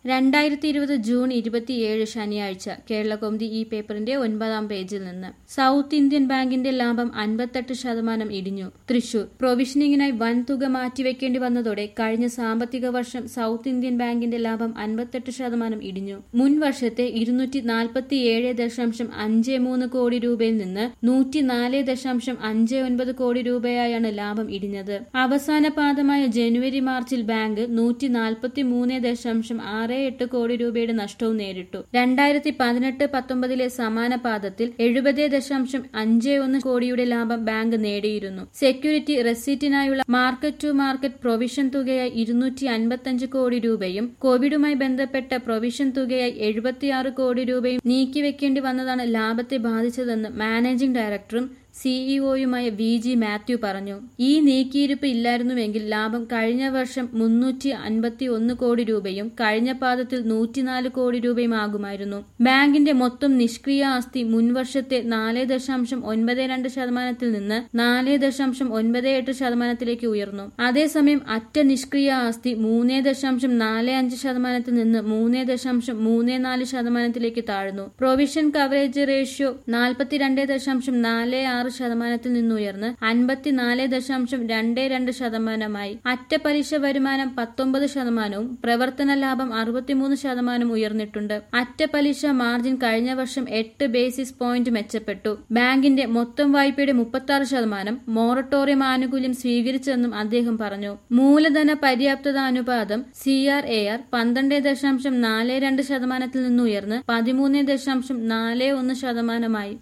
രണ്ടായിരത്തി ഇരുപത് ജൂൺ ഇരുപത്തിയേഴ് ശനിയാഴ്ച കേരളകൗമുദി ഈ പേപ്പറിന്റെ ഒൻപതാം പേജിൽ നിന്ന് സൗത്ത് ഇന്ത്യൻ ബാങ്കിന്റെ ലാഭം അൻപത്തെട്ട് ശതമാനം ഇടിഞ്ഞു തൃശൂർ പ്രൊവിഷനിങ്ങിനായി വൻ തുക മാറ്റിവെക്കേണ്ടി വന്നതോടെ കഴിഞ്ഞ സാമ്പത്തിക വർഷം സൗത്ത് ഇന്ത്യൻ ബാങ്കിന്റെ ലാഭം അൻപത്തെട്ട് ശതമാനം ഇടിഞ്ഞു മുൻ വർഷത്തെ ഇരുന്നൂറ്റി നാൽപ്പത്തിയേഴ് ദശാംശം അഞ്ച് മൂന്ന് കോടി രൂപയിൽ നിന്ന് നൂറ്റി നാല് ദശാംശം അഞ്ച് ഒൻപത് കോടി രൂപയായാണ് ലാഭം ഇടിഞ്ഞത് അവസാന പാദമായ ജനുവരി മാർച്ചിൽ ബാങ്ക് നൂറ്റി നാൽപ്പത്തി മൂന്ന് ദശാംശം ആറ് എട്ട് കോടി രൂപയുടെ നഷ്ടവും നേരിട്ടു രണ്ടായിരത്തി പതിനെട്ട് പത്തൊമ്പതിലെ സമാന പാദത്തിൽ എഴുപത് ദശാംശം അഞ്ച് ഒന്ന് കോടിയുടെ ലാഭം ബാങ്ക് നേടിയിരുന്നു സെക്യൂരിറ്റി റെസീറ്റിനായുള്ള മാർക്കറ്റ് ടു മാർക്കറ്റ് പ്രൊവിഷൻ തുകയായി ഇരുന്നൂറ്റി അൻപത്തഞ്ച് കോടി രൂപയും കോവിഡുമായി ബന്ധപ്പെട്ട പ്രൊവിഷൻ തുകയായി എഴുപത്തിയാറ് കോടി രൂപയും നീക്കിവെക്കേണ്ടി വന്നതാണ് ലാഭത്തെ ബാധിച്ചതെന്ന് മാനേജിംഗ് ഡയറക്ടറും സിഇഒയുമായ വി ജി മാത്യു പറഞ്ഞു ഈ നീക്കിയിരിപ്പ് ഇല്ലായിരുന്നുവെങ്കിൽ ലാഭം കഴിഞ്ഞ വർഷം മുന്നൂറ്റി അൻപത്തി ഒന്ന് കോടി രൂപയും കഴിഞ്ഞ പാദത്തിൽ നൂറ്റിനാല് കോടി രൂപയും ആകുമായിരുന്നു ബാങ്കിന്റെ മൊത്തം നിഷ്ക്രിയ ആസ്തി മുൻവർഷത്തെ നാല് ദശാംശം ഒൻപത് രണ്ട് ശതമാനത്തിൽ നിന്ന് നാല് ദശാംശം ഒൻപത് എട്ട് ശതമാനത്തിലേക്ക് ഉയർന്നു അതേസമയം അറ്റ നിഷ്ക്രിയ ആസ്തി മൂന്ന് ദശാംശം നാല് അഞ്ച് ശതമാനത്തിൽ നിന്ന് മൂന്ന് ദശാംശം മൂന്ന് നാല് ശതമാനത്തിലേക്ക് താഴ്ന്നു പ്രൊവിഷൻ കവറേജ് റേഷ്യോ നാൽപ്പത്തിരണ്ട് ദശാംശം നാല് ആറ് ശതമാനത്തിൽ നിന്നുയർന്ന് അൻപത്തിനാല് ദശാംശം രണ്ട് രണ്ട് ശതമാനമായി അറ്റ പലിശ വരുമാനം പത്തൊമ്പത് ശതമാനവും പ്രവർത്തന ലാഭം അറുപത്തിമൂന്ന് ശതമാനം ഉയർന്നിട്ടുണ്ട് അറ്റ പലിശ മാർജിൻ കഴിഞ്ഞ വർഷം എട്ട് ബേസിസ് പോയിന്റ് മെച്ചപ്പെട്ടു ബാങ്കിന്റെ മൊത്തം വായ്പയുടെ മുപ്പത്തി ആറ് ശതമാനം മോറട്ടോറിയം ആനുകൂല്യം സ്വീകരിച്ചെന്നും അദ്ദേഹം പറഞ്ഞു മൂലധന പര്യാപ്തത അനുപാതം സി ആർ എ ആർ പന്ത്രണ്ട് ദശാംശം നാല് രണ്ട് ശതമാനത്തിൽ നിന്നുയർന്ന് പതിമൂന്ന് ദശാംശം നാല് ഒന്ന് ശതമാനമായി